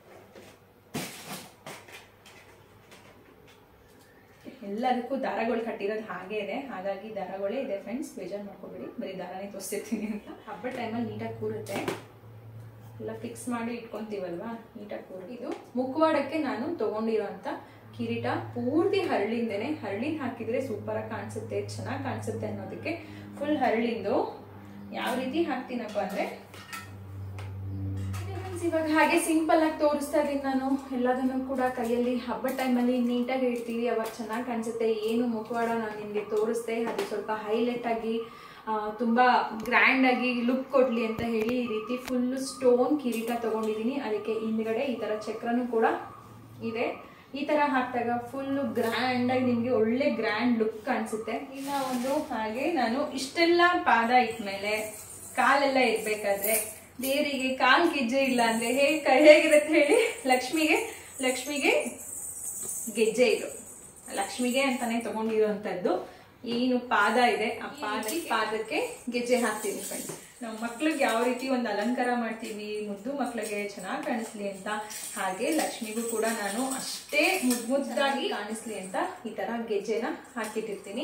ಎಲ್ಲದಕ್ಕೂ ದಾರಗಳು ಕಟ್ಟಿರೋದು ಹಾಗೆ ಇದೆ ಹಾಗಾಗಿ ದಾರಗಳೇ ಇದೆ ಫ್ರೆಂಡ್ಸ್ ಬೇಜಾರು ಮಾಡ್ಕೋಬೇಡಿ ಬರೀ ದಾರನೇ ತೋರಿಸ್ತಿರ್ತೀನಿ ಅಂತ ಹಬ್ಬ ಟೈಮಲ್ಲಿ ನೀಟಾಗಿ ಕೂರುತ್ತೆ ಎಲ್ಲ ಫಿಕ್ಸ್ ಮಾಡಿ ಇಟ್ಕೊಂತೀವಲ್ವಾ ನೀಟಾಗಿ ಕೂರು ಇದು ಮುಖವಾಡಕ್ಕೆ ನಾನು ತಗೊಂಡಿರೋಂಥ ಕಿರೀಟ ಪೂರ್ತಿ ಹರಳಿಂದೇನೆ ಹರಳಿನ ಹಾಕಿದ್ರೆ ಸೂಪರ್ ಆಗಿ ಕಾಣಿಸುತ್ತೆ ಚೆನ್ನಾಗಿ ಕಾಣಿಸುತ್ತೆ ಅನ್ನೋದಕ್ಕೆ ಫುಲ್ ಹರಳಿಂದು ಯಾವ ರೀತಿ ಹಾಕ್ತೀನಪ್ಪ ಅಂದ್ರೆ friends, ಇವಾಗ ಹಾಗೆ ಸಿಂಪಲ್ ಆಗಿ ತೋರಿಸ್ತಾ ಇದೀನಿ ನಾನು ಎಲ್ಲದನ್ನು ಕೂಡ ಕೈಯಲ್ಲಿ ಹಬ್ಬದ ಟೈಮಲ್ಲಿ ನೀಟಾಗಿ ಇಡ್ತೀವಿ ಅವಾಗ ಚೆನ್ನಾಗಿ ಕಾಣಿಸುತ್ತೆ ಏನು ಮುಖವಾಡ ನಾನು ನಿಮಗೆ ತೋರಿಸ್ದೆ ಅದು ಸ್ವಲ್ಪ ಹೈಲೈಟ್ ಆಗಿ ಆ, ತುಂಬಾ ಗ್ರ್ಯಾಂಡ್ ಆಗಿ ಲುಕ್ ಕೊಡ್ಲಿ ಅಂತ ಹೇಳಿ ಈ ರೀತಿ ಫುಲ್ ಸ್ಟೋನ್ ಕಿರೀಟ ತಗೊಂಡಿದ್ದೀನಿ ಅದಕ್ಕೆ ಹಿಂದ್ಗಡೆ ಈ ತರ ಚಕ್ರನೂ ಕೂಡ ಇದೆ ಈ ತರ ಹಾಕಿದಾಗ ಫುಲ್ ಗ್ರ್ಯಾಂಡ್ ಆಗಿ ನಿಮ್ಗೆ ಒಳ್ಳೆ ಗ್ರ್ಯಾಂಡ್ ಲುಕ್ ಕಾಣಿಸುತ್ತೆ ಇನ್ನ ಒಂದು ಹಾಗೆ ನಾನು ಇಷ್ಟೆಲ್ಲ ಪಾದ ಇಟ್ಮೇಲೆ ಕಾಲೆಲ್ಲ ಇರ್ಬೇಕಾದ್ರೆ ದೇವರಿಗೆ ಕಾಲ್ ಗೆಜ್ಜೆ ಇಲ್ಲ ಅಂದ್ರೆ ಹೇಗ್ ಹೇಗಿರುತ್ತೆ ಹೇಳಿ ಲಕ್ಷ್ಮಿಗೆ ಲಕ್ಷ್ಮಿಗೆ ಗೆಜ್ಜೆ ಇದು ಲಕ್ಷ್ಮಿಗೆ ಅಂತಾನೆ ತಗೊಂಡಿರುವಂತದ್ದು ಏನು ಪಾದ ಇದೆ ಆ ಪಾದ ಪಾದಕ್ಕೆ ಗೆಜ್ಜೆ ಹಾಕ್ತೀವಿ ಫ್ರೆಂಡ್ಸ್ ನಮ್ಮ ಮಕ್ಳಿಗೆ ಯಾವ ರೀತಿ ಒಂದು ಅಲಂಕಾರ ಮಾಡ್ತೀವಿ ಮುದ್ದು ಮಕ್ಳಿಗೆ ಚೆನ್ನಾಗಿ ಕಾಣಿಸ್ಲಿ ಅಂತ ಹಾಗೆ ಲಕ್ಷ್ಮಿಗೂ ಕೂಡ ನಾನು ಅಷ್ಟೇ ಮುದ್ದು ಮುದ್ದಾಗಿ ಕಾಣಿಸ್ಲಿ ಅಂತ ಈ ತರ ಗೆಜ್ಜೆನ ಹಾಕಿಟ್ಟಿರ್ತೀನಿ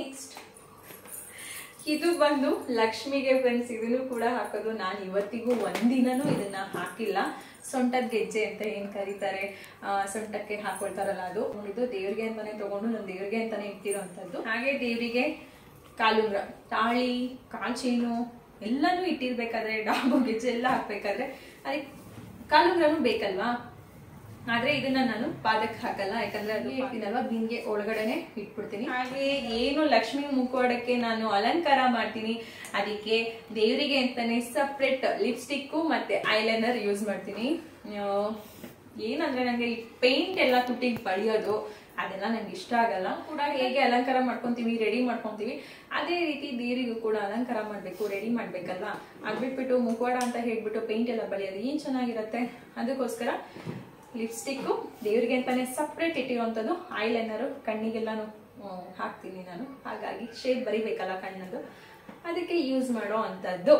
ಇದು ಬಂದು ಲಕ್ಷ್ಮಿಗೆ ಫ್ರೆಂಡ್ಸ್ ಇದನ್ನು ಕೂಡ ಹಾಕೋದು ನಾನು ಇವತ್ತಿಗೂ ಒಂದಿನನೂ ಇದನ್ನ ಹಾಕಿಲ್ಲ ಸೊಂಟದ ಗೆಜ್ಜೆ ಅಂತ ಏನ್ ಕರೀತಾರೆ ಆ, ಸೊಂಟಕ್ಕೆ ಹಾಕೊಳ್ತಾರಲ್ಲ ಅದು ಇದು ದೇವ್ರಿಗೆ ಅಂತಾನೆ ತಗೊಂಡು ನಾನು ದೇವ್ರಿಗೆ ಅಂತಾನೆ ಇಟ್ಟಿರೋಂಥದ್ದು ಹಾಗೆ ದೇವರಿಗೆ ಕಾಲುಂಗ್ರ ತಾಳಿ ಕಾಲ್ಚೀನು ಎಲ್ಲನೂ ಇಟ್ಟಿರ್ಬೇಕಾದ್ರೆ ಡಾಬು ಗೆಜ್ಜೆ ಎಲ್ಲ ಹಾಕ್ಬೇಕಾದ್ರೆ ಅದಕ್ಕೆ ಕಾಲುಂಗ್ರನೂ ಬೇಕಲ್ವಾ ಆದ್ರೆ ಇದನ್ನ ನಾನು ಪಾದಕ್ಕೆ ಹಾಕಲ್ಲ ಯಾಕಂದ್ರೆ ಅದು ಇರ್ತೀನಲ್ವಾ ಬಿಂಗೆ ಒಳಗಡೆನೆ ಇಟ್ಬಿಡ್ತೀನಿ ಹಾಗೆ ಏನು ಲಕ್ಷ್ಮಿ ಮುಖವಾಡಕ್ಕೆ ನಾನು ಅಲಂಕಾರ ಮಾಡ್ತೀನಿ ಅದಕ್ಕೆ ದೇವರಿಗೆ ಅಂತಾನೆ ಸಪ್ರೇಟ್ ಲಿಪ್ಸ್ಟಿಕ್ ಮತ್ತೆ ಐಲೈನರ್ ಯೂಸ್ ಮಾಡ್ತೀನಿ ಆ, ಏನಂದ್ರೆ ನಂಗೆ ಈ ಪೇಂಟ್ ಎಲ್ಲ ತುಟಿಗೆ ಬಳಿಯೋದು ಅದೆಲ್ಲ ನಂಗೆ ಇಷ್ಟ ಆಗಲ್ಲ ಕೂಡ ಹೇಗೆ ಅಲಂಕಾರ ಮಾಡ್ಕೊಂತೀವಿ ರೆಡಿ ಮಾಡ್ಕೊಂತೀವಿ ಅದೇ ರೀತಿ ದೇವರಿಗೂ ಕೂಡ ಅಲಂಕಾರ ಮಾಡಬೇಕು ರೆಡಿ ಮಾಡ್ಬೇಕಲ್ವಾ ಅದ್ಬಿಟ್ಬಿಟ್ಟು ಮುಖವಾಡ ಅಂತ ಹೇಳ್ಬಿಟ್ಟು ಪೇಂಟ್ ಎಲ್ಲ ಬಳಿಯೋದು ಏನ್ ಚೆನ್ನಾಗಿರತ್ತೆ ಅದಕ್ಕೋಸ್ಕರ ಲಿಪ್ಸ್ಟಿಕ್ಕು ದೇವರಿಗೆ ಅಂತಾನೆ ಸಪ್ರೇಟ್ ಇಟ್ಟಿರುವಂಥದ್ದು ಐಲೈನರು ಕಣ್ಣಿಗೆಲ್ಲಾನು ಆ, ಹಾಕ್ತೀನಿ ನಾನು ಹಾಗಾಗಿ ಶೇಪ್ ಬರಿಬೇಕಲ್ಲ ಕಣ್ಣದು ಅದಕ್ಕೆ ಯೂಸ್ ಮಾಡೋ ಅಂಥದ್ದು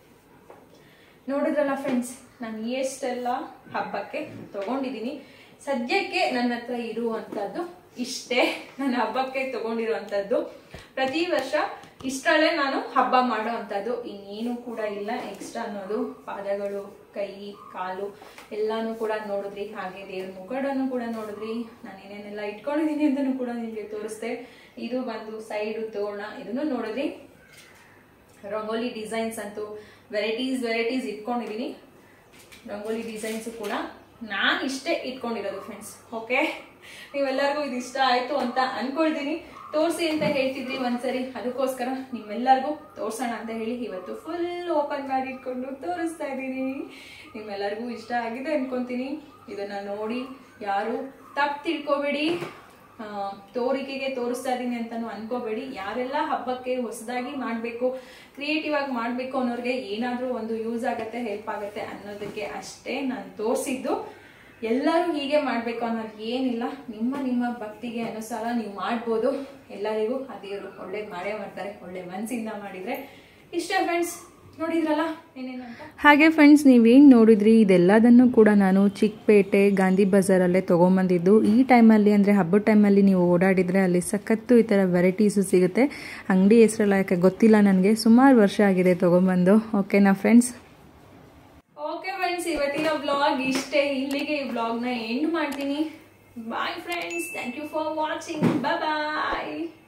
ನೋಡಿದ್ರಲ್ಲ ಫ್ರೆಂಡ್ಸ್ ನಾನು ಎಷ್ಟೆಲ್ಲ ಹಬ್ಬಕ್ಕೆ ತಗೊಂಡಿದ್ದೀನಿ ಸದ್ಯಕ್ಕೆ ನನ್ನ ಹತ್ರ ಇರುವಂಥದ್ದು ಇಷ್ಟೇ ನನ್ನ ಹಬ್ಬಕ್ಕೆ ತಗೊಂಡಿರುವಂಥದ್ದು ಪ್ರತಿ ವರ್ಷ ಇಷ್ಟರಲ್ಲೇ ನಾನು ಹಬ್ಬ ಮಾಡೋ ಅಂಥದ್ದು ಇನ್ನೇನು ಕೂಡ ಇಲ್ಲ ಎಕ್ಸ್ಟ್ರಾ ಅನ್ನೋದು ಪಾದಗಳು ಕೈ ಕಾಲು ಎಲ್ಲಾನು ಕೂಡ ನೋಡಿದ್ರಿ ಹಾಗೆ ದೇವ್ರ ಮುಖಡನ್ನು ಕೂಡ ನೋಡಿದ್ರಿ ನಾನು ಏನೇನೆಲ್ಲ ಇಟ್ಕೊಂಡಿದ್ದೀನಿ ಅಂತಲೂ ಕೂಡ ನಿಮಗೆ ತೋರಿಸ್ದೆ ಇದು ಬಂದು ಸೈಡು ತೋರಣ ಇದನ್ನು ನೋಡಿದ್ರಿ ರಂಗೋಲಿ ಡಿಸೈನ್ಸ್ ಅಂತೂ ವೆರೈಟೀಸ್ ವೆರೈಟೀಸ್ ಇಟ್ಕೊಂಡಿದ್ದೀನಿ ರಂಗೋಲಿ ಡಿಸೈನ್ಸ್ ಕೂಡ ನಾನು ಇಷ್ಟೇ ಇಟ್ಕೊಂಡಿರೋದು ಫ್ರೆಂಡ್ಸ್ ಓಕೆ ನೀವೆಲ್ಲರಿಗೂ ಇದು ಇಷ್ಟ ಆಯ್ತು ಅಂತ ಅನ್ಕೊಳ್ತೀನಿ ತೋರಿಸಿ ಅಂತ ಹೇಳ್ತಿದ್ರಿ ಒಂದ್ಸರಿ ಅದಕ್ಕೋಸ್ಕರ ನಿಮ್ಮೆಲ್ಲರಿಗೂ ತೋರ್ಸೋಣ ಅಂತ ಹೇಳಿ ಇವತ್ತು ಫುಲ್ ಓಪನ್ ಮಾಡಿ ಇಟ್ಕೊಂಡು ತೋರಿಸ್ತಾ ಇದ್ದೀನಿ ನಿಮ್ಮೆಲ್ಲರಿಗೂ ಇಷ್ಟ ಆಗಿದೆ ಅನ್ಕೊಂತೀನಿ ಇದನ್ನ ನೋಡಿ ಯಾರು ತಪ್ಪು ತಿಳ್ಕೊಬೇಡಿ ಆ, ತೋರಿಕೆಗೆ ತೋರಿಸ್ತಾ ಇದ್ದೀನಿ ಅಂತಾನು ಅನ್ಕೋಬೇಡಿ ಯಾರೆಲ್ಲ ಹಬ್ಬಕ್ಕೆ ಹೊಸದಾಗಿ ಮಾಡಬೇಕು ಕ್ರಿಯೇಟಿವ್ ಆಗಿ ಮಾಡಬೇಕು ಅನ್ನೋರಿಗೆ ಏನಾದರೂ ಒಂದು ಯೂಸ್ ಆಗತ್ತೆ ಹೆಲ್ಪ್ ಆಗತ್ತೆ ಅನ್ನೋದಕ್ಕೆ ಅಷ್ಟೇ ನಾನು ತೋರಿಸಿದ್ದು ಎಲ್ಲರೂ ಹೀಗೆ ಮಾಡಬೇಕು ಅನ್ನೋದು ಏನಿಲ್ಲ ನಿಮ್ಮ ನಿಮ್ಮ ಭಕ್ತಿಗೆ ಅನುಸಾರ ನೀವು ಮಾಡ್ಬೋದು ಎಲ್ಲರಿಗೂ ಆ ದೇವರು ಒಳ್ಳೇದು ಮಾಡೇ ಮಾಡ್ತಾರೆ ಒಳ್ಳೆ ಮನಸ್ಸಿಂದ ಮಾಡಿದ್ರೆ ಇಷ್ಟ ಫ್ರೆಂಡ್ಸ್ ನೋಡಿದ್ರಲ್ಲ ಏನೇನು ಅಂತ ಹಾಗೆ ಫ್ರೆಂಡ್ಸ್ ನೀವೇನು ನೋಡಿದ್ರಿ ಇದೆಲ್ಲದನ್ನು ಕೂಡ ನಾನು ಚಿಕ್ಕಪೇಟೆ ಗಾಂಧಿ ಬಜಾರಲ್ಲೇ ತೊಗೊಂಬಂದಿದ್ದು ಈ ಟೈಮಲ್ಲಿ ಅಂದರೆ ಹಬ್ಬದ ಟೈಮಲ್ಲಿ ನೀವು ಓಡಾಡಿದರೆ ಅಲ್ಲಿ ಸಖತ್ತು ಈ ಥರ ವೆರೈಟೀಸು ಸಿಗುತ್ತೆ ಅಂಗಡಿ ಹೆಸರೆಲ್ಲ ಯಾಕೆ ಗೊತ್ತಿಲ್ಲ ನನಗೆ ಸುಮಾರು ವರ್ಷ ಆಗಿದೆ ತೊಗೊಂಬಂದು ಓಕೆನಾ ಫ್ರೆಂಡ್ಸ್ ಓಕೆ ಫ್ರೆಂಡ್ಸ್ ಇವತ್ತಿನ ಬ್ಲಾಗ್ ಇಷ್ಟೇ ಇಲ್ಲಿಗೆ ಈ ಬ್ಲಾಗ್ನ ಎಂಡ್ ಮಾಡ್ತೀನಿ bye friends thank you for watching bye